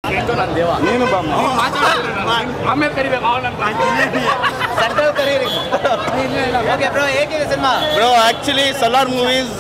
ನೀನು ಬಮ್ಮ ಆಮೇಲೆ ಕರಿಬೇಕು ಸೆಂಟ್ರಲ್ ಕರೀರಿ ಓಕೆ ಬ್ರೋ ಹೇಗಿದೆ cinema bro actually Salaar movies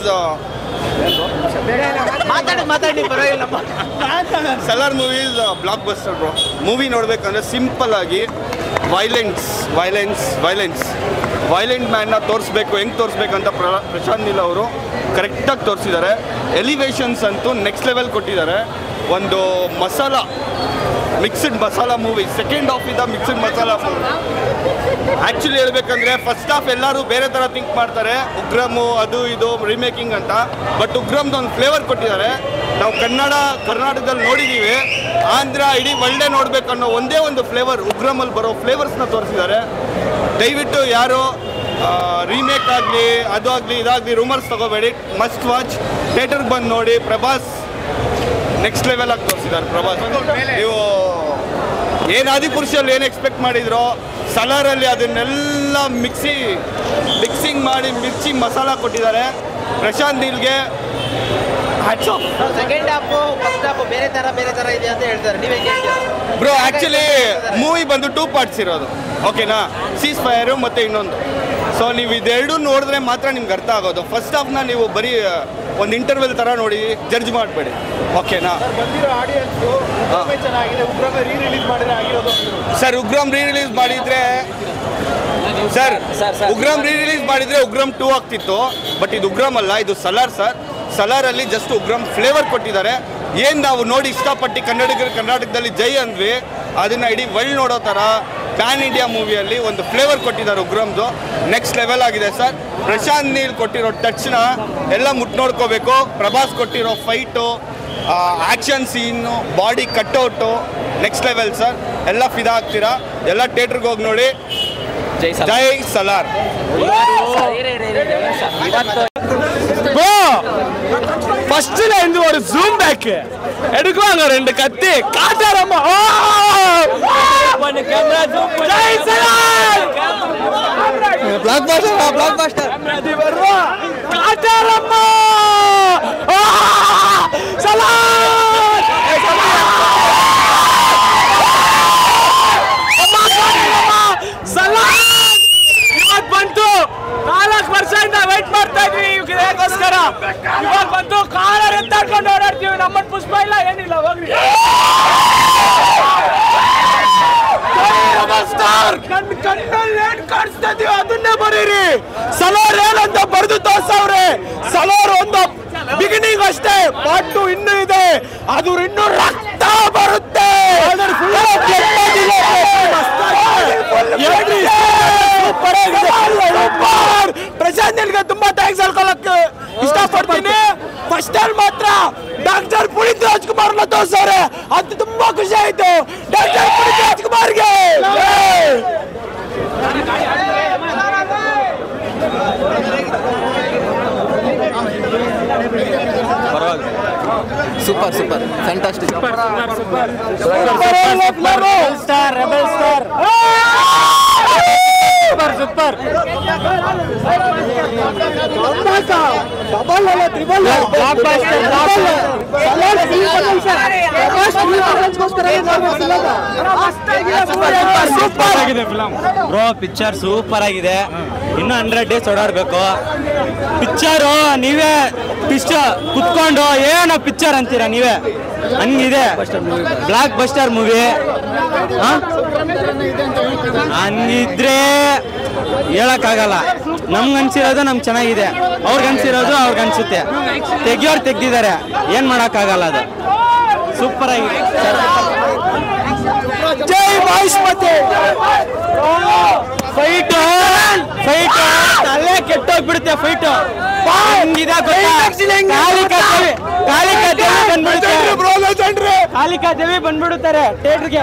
ಮಾತಾಡಿ ಮಾತಾಡಿ ಪರವಾಗಿಲ್ಲ Salaar movies blockbuster bro movie ನೋಡ್ಬೇಕಂದ್ರೆ ಸಿಂಪಲ್ ಆಗಿ ವೈಲೆನ್ಸ್ ವೈಲೆನ್ಸ್ ವೈಲೆನ್ಸ್ ವೈಲೆಂಟ್ ಮ್ಯಾನ್ನ ತೋರಿಸ್ಬೇಕು ಹೆಂಗೆ ತೋರಿಸ್ಬೇಕಂತ ಪ್ರ ಪ್ರಶಾಂತ್ ನೀಲ್ ಅವರು ಕರೆಕ್ಟಾಗಿ ತೋರಿಸಿದ್ದಾರೆ ಎಲಿವೇಶನ್ಸ್ ಅಂತೂ ನೆಕ್ಸ್ಟ್ ಲೆವೆಲ್ ಕೊಟ್ಟಿದ್ದಾರೆ ಒಂದು masala mixed masala movie second half ಇದ್ದ ಮಿಕ್ಸ್ಡ್ ಮಸಾಲ ಮೂವಿ ಆ್ಯಕ್ಚುಲಿ ಹೇಳ್ಬೇಕಂದ್ರೆ ಫಸ್ಟ್ ಹಾಫ್ ಎಲ್ಲರೂ ಬೇರೆ ಥರ ಥಿಂಕ್ ಮಾಡ್ತಾರೆ ಉಗ್ರಮು ಅದು ಇದು ರಿಮೇಕಿಂಗ್ ಅಂತ ಬಟ್ ಉಗ್ರಮ್ದು ಒಂದು ಫ್ಲೇವರ್ ಕೊಟ್ಟಿದ್ದಾರೆ ನಾವು ಕನ್ನಡ ಕರ್ನಾಟಕದಲ್ಲಿ ನೋಡಿದ್ದೀವಿ ಆಂಧ್ರ ಇಡೀ ಒಳ್ಳೆ ನೋಡ್ಬೇಕು ಅನ್ನೋ ಒಂದೇ ಒಂದು ಫ್ಲೇವರ್ ಉಗ್ರಮಲ್ಲಿ ಬರೋ ಫ್ಲೇವರ್ಸ್ನ ತೋರಿಸಿದ್ದಾರೆ ದಯವಿಟ್ಟು ಯಾರು ರೀಮೇಕ್ ಆಗಲಿ ಅದು ಆಗಲಿ ಇದಾಗಲಿ ರೂಮರ್ಸ್ ತಗೋಬೇಡಿ ಮಸ್ಟ್ ವಾಚ್ ಥಿಯೇಟರ್ಗೆ ಬಂದು ನೋಡಿ ಪ್ರಭಾಸ್ ನೆಕ್ಸ್ಟ್ ಲೆವೆಲ್ ಆಗಿ ತೋರಿಸಿದ್ದಾರೆ ಪ್ರಭಾಸ್ ನೀವು ಏನು ಆದಿಪುರುಷಲ್ಲಿ ಏನು ಎಕ್ಸ್ಪೆಕ್ಟ್ ಮಾಡಿದ್ರೋ ಸಲಾರಲ್ಲಿ ಅದನ್ನೆಲ್ಲ ಮಿಕ್ಸಿ ಮಿಕ್ಸಿಂಗ್ ಮಾಡಿ ಮಿರ್ಚಿ ಮಸಾಲ ಕೊಟ್ಟಿದ್ದಾರೆ ಪ್ರಶಾಂತ್ ನೀಲ್ಗೆ hats off second half first half ಬೇರೆ ತರ ಬೇರೆ ತರ ಇದೆ ಅಂತ ಹೇಳ್ತಾರೆ ನೀವೇ ಹೇಳ್ತೀರಾ ಬ್ರೋ ಆ್ಯಕ್ಚುಲಿ ಮೂವಿ ಬಂದು ಟೂ ಪಾರ್ಟ್ಸ್ ಇರೋದು ಓಕೆನಾ ಸೀಸ್ ಫೈರು ಮತ್ತು ಇನ್ನೊಂದು ಸೊ ನೀವು ಇದೆರಡೂ ನೋಡಿದ್ರೆ ಮಾತ್ರ ನಿಮ್ಗೆ ಅರ್ಥ ಆಗೋದು ಫಸ್ಟ್ ಹಾಫ್ನ ನೀವು ಬರೀ ಒಂದು ಇಂಟರ್ವೆಲ್ ಥರ ನೋಡಿ ಜಡ್ಜ್ ಮಾಡಬೇಡಿ ಓಕೆನಾ ಬಂದಿರೋ ಆಡಿಯನ್ಸು ಹಾ. ಚೆನ್ನಾಗಿದೆ ಉಗ್ರಮ ರೀ ರಿಲೀಸ್ ಮಾಡಿದ್ರೆ ಆಗಿರೋದು ಸರ್ ಉಗ್ರಂ ರೀ ರಿಲೀಸ್ ಮಾಡಿದ್ರೆ ಸರ್ ಉಗ್ರಂ ರೀ ರಿಲೀಸ್ ಮಾಡಿದ್ರೆ ಉಗ್ರಂ ಟೂ ಆಗ್ತಿತ್ತು ಬಟ್ ಇದು ಉಗ್ರಂ ಅಲ್ಲ ಇದು ಸಲಾರ್ ಸರ್ ಸಲಾರಲ್ಲಿ ಜಸ್ಟ್ ಉಗ್ರಂ ಫ್ಲೇವರ್ ಕೊಟ್ಟಿದ್ದಾರೆ ಏನು ನಾವು ನೋಡಿ ಇಷ್ಟಪಟ್ಟು ಕನ್ನಡಿಗರು ಕರ್ನಾಟಕದಲ್ಲಿ ಜೈ ಅಂದ್ವಿ ಅದನ್ನ ಇಡೀ ವರ್ಲ್ಡ್ ನೋಡೋ ಥರ ಪ್ಯಾನ್ ಇಂಡಿಯಾ ಮೂವಿಯಲ್ಲಿ ಒಂದು ಫ್ಲೇವರ್ ಕೊಟ್ಟಿದ್ದಾರೆ ಉಗ್ರಮ್ದು ನೆಕ್ಸ್ಟ್ ಲೆವೆಲ್ ಆಗಿದೆ ಸರ್ ಪ್ರಶಾಂತ್ ನೀಲ್ ಕೊಟ್ಟಿರೋ ಟಚ್ನ ಎಲ್ಲ ಮುಟ್ ನೋಡ್ಕೋಬೇಕು ಪ್ರಭಾಸ್ ಕೊಟ್ಟಿರೋ fight action scene body cutout next level sir ಎಲ್ಲ ಫಿದಾ ಆಗ್ತೀರಾ ಎಲ್ಲ ಥಿಯೇಟ್ರಿಗೆ ಹೋಗಿ ನೋಡಿ ಜೈ ಸಲಾರ್ ஃபர்ஸ்ட்ல இருந்து ஒரு ஜூம் பேக் எடுக்குவாங்க ரெண்டு கத்தி காட்டாரம்மா ஓ கேமரா ஜூம் ஜெய் Salaar blockbuster blockbuster அது வருவா காட்டாரம்மா ஆ! சலார் ಅಮ್ಮ, ಕಾಟಾರಮ್ಮ! ಸಲಾರ್ ಇವತ್ ಬಂತು ನಾಲ್ಕು ವರ್ಷದಿಂದ ವೇಟ್ ಮಾಡ್ತಾ ಇದ್ವಿ ಇದಕ್ಕೋಸ್ಕರ ಇವಾಗ ಬಂತು ಕಾಲರ್ ಎತ್ತಾಡ್ಕೊಂಡು ಓಡಾಡ್ತೀವಿ ನಮ್ಮನ್ ಪುಷ್ಪ ಇಲ್ಲ ಏನಿಲ್ಲ ಹೋಗ್ರಿ ಸ್ಟಾರ್ ಕಣ್ ಕಣ್ಣಲ್ಲಿ ಏನ್ ಕಾಣಿಸ್ತಾ ಇದೀವಿ ಅದನ್ನೇ ಬರೀರಿ ಸಲೋರ್ ಏನಂತ ಬರೆದು ತೋರ್ಸವ್ರೆ ಸಲೋರ್ ಒಂದು ಬಿಗಿನಿಂಗ್ ಅಷ್ಟೇ ಪಾರ್ಟ್ ಟು ಇನ್ನೂ ಇದೆ ಅದು ಇನ್ನೂ ರಕ್ತ ಬರುತ್ತೆ ಸೂಪರ್ ಪ್ರಶಾಂತ್ ನಿಲ್ಗೆ ತುಂಬಾ ಥ್ಯಾಂಕ್ಸ್ ಹೇಳ್ಕೊಳಕ್ಕೆ ಇಷ್ಟಪಡ್ತೀನಿ ಫಸ್ಟ್ ಟೈಮ್ ಮಾತ್ರ ಡಾಕ್ಟರ್ ಪುನೀತ್ ರಾಜ್ಕುಮಾರ್ನ ತೋರ್ಸವ್ರೆ ಅದು ತುಂಬಾ ಖುಷಿ ಆಯ್ತು ಡಾಕ್ಟರ್ ಪುನೀತ್ ರಾಜ್ಕುಮಾರ್ಗೆ super super fantastic star rebel star super super super ಆಗಿದೆ ಫಿಲಂ ಬ್ರೋ ಪಿಕ್ಚರ್ ಸೂಪರ್ ಆಗಿದೆ ಇನ್ನು ಹಂಡ್ರೆಡ್ ಡೇಸ್ ಓಡಾಡ್ಬೇಕು ಪಿಕ್ಚರು ನೀವೇ ಪಿಕ್ಚರ್ ಕುತ್ಕೊಂಡು ಏನೋ ಪಿಕ್ಚರ್ ಅಂತೀರಾ ನೀವೇ ಹಂಗಿದೆ ಬ್ಲಾಕ್ ಬಸ್ಟರ್ ಮೂವಿ ಹಂಗಿದ್ರೆ ಹೇಳಕ್ಕಾಗಲ್ಲ ನಮ್ಗೆ ಅನ್ಸಿರೋದು ನಮ್ಗೆ ಚೆನ್ನಾಗಿದೆ ಅವ್ರಿಗೆ ಅನ್ಸಿರೋದು ಅವ್ರಿಗೆ ಅನ್ಸುತ್ತೆ ತೆಗಿಯೋರು ತೆಗ್ದಿದ್ದಾರೆ ಏನ್ ಮಾಡಕ್ಕಾಗಲ್ಲ ಅದು ಸೂಪರ್ ಆಗಿದೆ ಜೈ ಮಹಿಷ್ಮತಿ ಫೈಟ್ ಫೈಟ್ ತಲೆ ಕೆಟ್ಟೋಗ್ಬಿಡುತ್ತೆ ಫೈಟ್ ಹಿಂಗಿದೆ ಕಾಲಿಕಾ ದೇವಿ ಕಾಲಿಕಾ ದೇವಿ ಬಂದ್ಬಿಡುತ್ತೆ ಕಾಲಿಕಾ ದೇವಿ ಬಂದ್ಬಿಡುತ್ತಾರೆ ಥಿಯೇಟರ್ಗೆ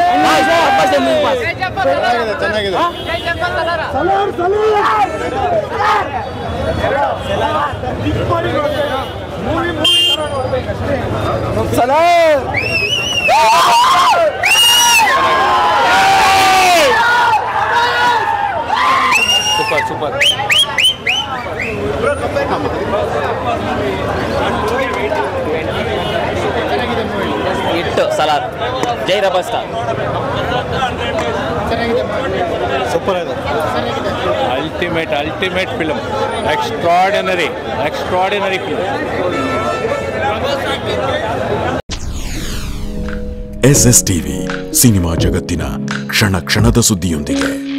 ಚೆನ್ನಾಗಿದೆ ಸೂಪರ್ ಸೂಪರ್ ಇಟ್ಟು ಸಲಾರ್ ಜೈ ರಬಾ ಸ್ಟಾರ್ ಸೂಪರ್ ಇದೆ ultimate ultimate film extraordinary extraordinary film S S TV cinema ಜಗತ್ತಿನ ಕ್ಷಣ ಕ್ಷಣದ ಸುದ್ದಿಯೊಂದಿಗೆ